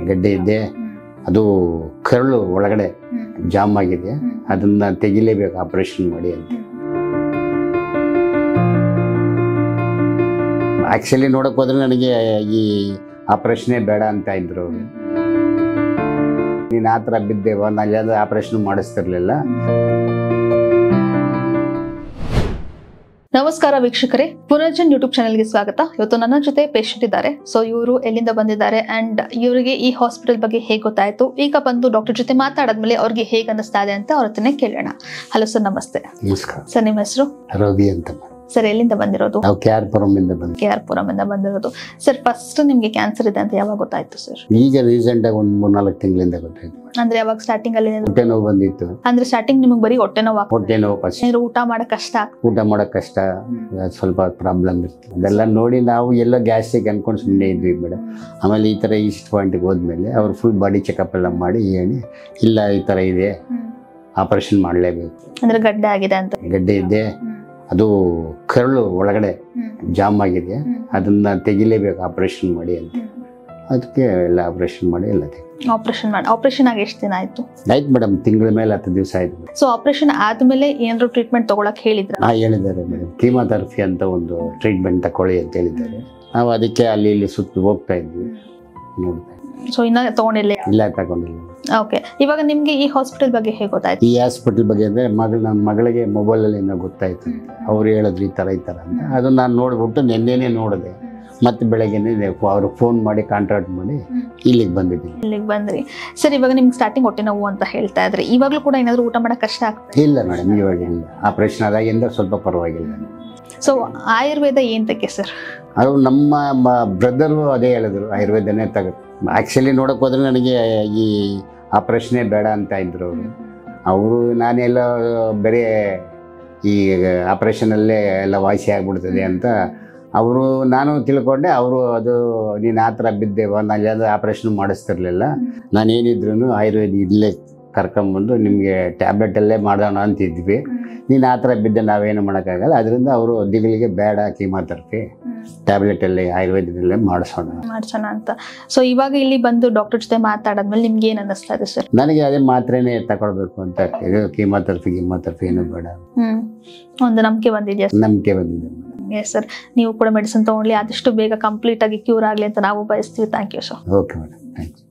ಗಡ್ಡೆ ಇದೆ ಅದು ಕರಳು ಒಳಗಡೆ ಜಾಮ್ ಆಗಿದೆ ಅದನ್ನ ತೆಗಿಲೇಬೇಕು ಆಪರೇಷನ್ ಮಾಡಿ ಅಂತ ಆಕ್ಚುಲಿ ನೋಡಕ್ ಹೋದ್ರೆ ನನಗೆ ಈ ಆಪರೇಷನೇ ಬೇಡ ಅಂತ ಇದ್ರು ಅವರು ನೀನು ಆ ಥರ ಬಿದ್ದೇವ ನಾನು ಆಪರೇಷನ್ ಮಾಡಿಸ್ತಿರ್ಲಿಲ್ಲ ನಮಸ್ಕಾರ ವೀಕ್ಷಕರೇ ಪುನರ್ಜನ್ ಯೂಟ್ಯೂಬ್ ಚಾನೆಲ್ಗೆ ಸ್ವಾಗತ ಇವತ್ತು ನನ್ನ ಜೊತೆ ಪೇಷಂಟ್ ಇದ್ದಾರೆ ಸೊ ಇವರು ಎಲ್ಲಿಂದ ಬಂದಿದ್ದಾರೆ ಅಂಡ್ ಇವರಿಗೆ ಈ ಹಾಸ್ಪಿಟಲ್ ಬಗ್ಗೆ ಹೇಗೆ ಗೊತ್ತಾಯ್ತು ಈಗ ಬಂದು ಡಾಕ್ಟರ್ ಜೊತೆ ಮಾತಾಡಾದ್ಮೇಲೆ ಅವ್ರಿಗೆ ಹೇಗೆ ಅನಿಸ್ತಾ ಇದೆ ಅಂತ ಅವ್ರ ಹತ್ರನೇ ಕೇಳೋಣ ಹಲೋ ಸರ್ ನಮಸ್ತೆ ನಮಸ್ಕಾರ ಸರ್ ನಿಮ್ಮ ಹೆಸರು ರವಿ ಅಂತ ಸರ್ ಎಲ್ಲಿಂದ ಬಂದಿರೋದು ನಾವು ಕೆ ಆರ್ ಪುರಮಿಂದ ಬಂದ್ವಿ ಕೆ ಆರ್ ಪುರಂ ಇಂದ ಬಂದಿರೋದು ಸರ್ ಫಸ್ಟ್ ನಿಮ್ಗೆ ಕ್ಯಾನ್ಸರ್ ಇದೆ ಅಂತ ಯಾವಾಗ ಗೊತ್ತಾಯ್ತು ಸರ್ ಈಗ ರೀಸೆಂಟಾಗಿ ಒಂದು ಮೂರ್ನಾಲ್ಕು ತಿಂಗಳಿಂದ ಗೊತ್ತಾಯ್ತು ಅಂದ್ರೆ ಯಾವಾಗ ಸ್ಟಾರ್ಟಿಂಗ್ ಅಲ್ಲಿ ಏನಾದ್ರು- ಹೊಟ್ಟೆ ನೋವು ಬಂದಿತ್ತು ಅಂದ್ರೆ ಸ್ಟಾರ್ಟಿಂಗ್ ನಿಮಗೆ ಬರೀ ಹೊಟ್ಟೆ ನೋವು ಆಗ್ತದೆ ಹೊಟ್ಟೆ ನೋವು ಫಸ್ಟ್ ಏನಾದ್ರು ಊಟ ಮಾಡಕ್ ಕಷ್ಟ ಆಗ್ತದೆ ಊಟ ಮಾಡೋಕೆ ಕಷ್ಟ ಅದ್ ಸ್ವಲ್ಪ ಪ್ರಾಬ್ಲಮ್ ಇತ್ತು ಅದೆಲ್ಲ ನೋಡಿ ನಾವು ಎಲ್ಲ ಗ್ಯಾಸ್ಟ್ರಿಕ್ ಅನ್ಕೊಂಡು ಸುಮ್ಮನೆ ಇದ್ವಿ ಮೇಡಮ್ ಆಮೇಲೆ ಈ ಥರ ಈಸ್ಟ್ ಪಾಯಿಂಟ್ಗೆ ಹೋದ್ಮೇಲೆ ಅವ್ರು ಫುಲ್ ಬಾಡಿ ಚೆಕಪ್ ಎಲ್ಲ ಮಾಡಿ ಹೇಳಿ ಇಲ್ಲ ಈ ಥರ ಇದೆ ಆಪರೇಷನ್ ಮಾಡಲೇಬೇಕು ಅಂದ್ರೆ ಗಡ್ಡೆ ಆಗಿದೆ ಅಂತ ಗಡ್ಡೆ ಇದೆ ಅದು ಕರಳು ಒಳಗಡೆ ಜಾಮ್ ಆಗಿದೆ ಅದನ್ನ ತೆಗಿಲೇಬೇಕು ಆಪರೇಷನ್ ಮಾಡಿ ಅಂತ ಅದಕ್ಕೆ ಎಲ್ಲ ಆಪರೇಷನ್ ಮಾಡಿ ಎಲ್ಲ ತೆಗಿ ಆಪರೇಷನ್ ಮಾಡಿ ಆಪರೇಷನ್ ಆಗಿ ಎಷ್ಟು ದಿನ ಆಯ್ತು ಆಯ್ತು ಮೇಡಮ್ ತಿಂಗಳ ಮೇಲೆ ಹತ್ತು ದಿವಸ ಆಯ್ತು ಸೊ ಆಪರೇಷನ್ ಆದ್ಮೇಲೆ ಏನಾದ್ರು ಟ್ರೀಟ್ಮೆಂಟ್ ತಗೊಳಕ್ ಹೇಳಿದ್ರ ನಾ ಹೇಳಿದ್ದಾರೆ ಮೇಡಮ್ ಕೀಮೋಥೆರಪಿ ಅಂತ ಒಂದು ಟ್ರೀಟ್ಮೆಂಟ್ ತಗೊಳ್ಳಿ ಅಂತ ಹೇಳಿದ್ದಾರೆ ನಾವು ಅದಕ್ಕೆ ಅಲ್ಲಿ ಇಲ್ಲಿ ಸುತ್ತು ಹೋಗ್ತಾ ಇದ್ವಿ ನೋಡ್ತಾ ಇದ್ವಿ. ಸೊ ಇನ್ನ ತಗೊಂಡಿಲ್ಲ ಇಲ್ಲ ತಗೊಂಡಿಲ್ಲ ಓಕೆ ಇವಾಗ ನಿಮ್ಗೆ ಈ ಹಾಸ್ಪಿಟಲ್ ಬಗ್ಗೆ ಹೇಗೆ ಗೊತ್ತಾಯ್ತು ಈ ಹಾಸ್ಪಿಟಲ್ ಬಗ್ಗೆ ಅಂದರೆ ಮಗಳು ನನ್ನ ಮಗಳಿಗೆ ಮೊಬೈಲಲ್ಲಿ ಏನೋ ಗೊತ್ತಾಯ್ತು ಅವ್ರು ಹೇಳಿದ್ರು ಈ ಥರ ಈ ಥರ ಅಂತ ಅದು ನಾನು ನೋಡ್ಬಿಟ್ಟು ನಿನ್ನೆನೇ ನೋಡಿದೆ ಮತ್ತೆ ಬೆಳಗ್ಗೆನೇ ಅವ್ರಿಗೆ ಫೋನ್ ಮಾಡಿ ಕಾಂಟ್ಯಾಕ್ಟ್ ಮಾಡಿ ಇಲ್ಲಿಗೆ ಬಂದಿದ್ದೀನಿ ಇಲ್ಲಿಗೆ ಬಂದ್ರಿ ಸರ್ ಇವಾಗ ನಿಮ್ಗೆ ಸ್ಟಾರ್ಟಿಂಗ್ ಹೊಟ್ಟೆ ನೋವು ಅಂತ ಹೇಳ್ತಾ ಇದ್ರಿ ಇವಾಗ್ಲೂ ಕೂಡ ಏನಾದ್ರು ಊಟ ಮಾಡಕ್ ಕಷ್ಟ ಆಗ್ತದೆ ಇಲ್ಲ ಮೇಡಮ್ ಇವಾಗ ಇಲ್ಲ ಆಪ್ರೇಷನ್ ಆದಾಗಿಂದ ಸ್ವಲ್ಪ ಪರವಾಗಿಲ್ಲ ಸೊ ಆಯುರ್ವೇದ ಏಂತಕ್ಕೆ ಸರ್ ಅದು ನಮ್ಮ ಬ್ರದರು ಅದೇ ಹೇಳಿದ್ರು ಆಯುರ್ವೇದನೇ ತಗ ಆ್ಯಕ್ಚುಲಿ ನೋಡೋಕೆ ಹೋದ್ರೆ ನನಗೆ ಈ ಆಪ್ರೇಷನೇ ಬೇಡ ಅಂತ ಇದ್ರು ಅವರು ಅವರು ನಾನೆಲ್ಲ ಬೇರೆ ಈ ಆಪ್ರೇಷನಲ್ಲೇ ಎಲ್ಲ ವಾಸಿ ಆಗ್ಬಿಡ್ತದೆ ಅಂತ ಅವರು ನಾನು ತಿಳ್ಕೊಂಡೆ ಅವರು ಅದು ನೀನು ಆ ಥರ ಬಿದ್ದೇವ ನಾನು ಯಾವ್ದು ಆಪ್ರೇಷನ್ ಮಾಡಿಸ್ತಿರ್ಲಿಲ್ಲ ನಾನು ಏನಿದ್ರು ಆಯುರ್ವೇದ ಇಲ್ಲೇ ಕರ್ಕೊಂಬಂದು ನಿಮಗೆ ಟ್ಯಾಬ್ಲೆಟಲ್ಲೇ ಮಾಡೋಣ ಅಂತಿದ್ವಿ ನೀನು ಆ ಥರ ಬಿದ್ದೆ ನಾವೇನು ಮಾಡೋಕ್ಕಾಗಲ್ಲ ಅದರಿಂದ ಅವರು ದಿಗಿಲಿಗೆ ಬೇಡ ಕೀಮೋಥೆರಪಿ ಟ್ಯಾಬ್ಲೆಟಲ್ಲಿ ಆಯುರ್ವೇದದಲ್ಲೇ ಮಾಡಿಸೋಣ ಮಾಡ್ಸೋಣ ಅಂತ ಸೊ ಇವಾಗ ಇಲ್ಲಿ ಬಂದು ಡಾಕ್ಟರ್ ಜೊತೆ ಮಾತಾಡಾದ್ಮೇಲೆ ನಿಮ್ಗೆ ಏನ್ ಅನ್ನಿಸ್ತಾ ಇದೆ ಸರ್ ನನಗೆ ಅದೇ ಮಾತ್ರೆನೇ ತಗೊಳ್ಬೇಕು ಅಂತ ಇದು ಕೀಮೋಥೆರಪಿ ಕೀಮೋಥೆರಪಿ ಏನು ಬೇಡ ಹ್ಮ್ ಒಂದು ನಂಬಿಕೆ ಬಂದಿದ್ಯಾ ನಂಬಿಕೆ ಬಂದಿದೆ ಎಸ್ ಸರ್ ನೀವು ಕೂಡ ಮೆಡಿಸಿನ್ ತಗೊಳ್ಳಿ ಆದಷ್ಟು ಬೇಗ ಕಂಪ್ಲೀಟ್ ಆಗಿ ಕ್ಯೂರ್ ಆಗ್ಲಿ ಅಂತ ನಾವು ಬಯಸ್ತೀವಿ thank you sir okay madam thanks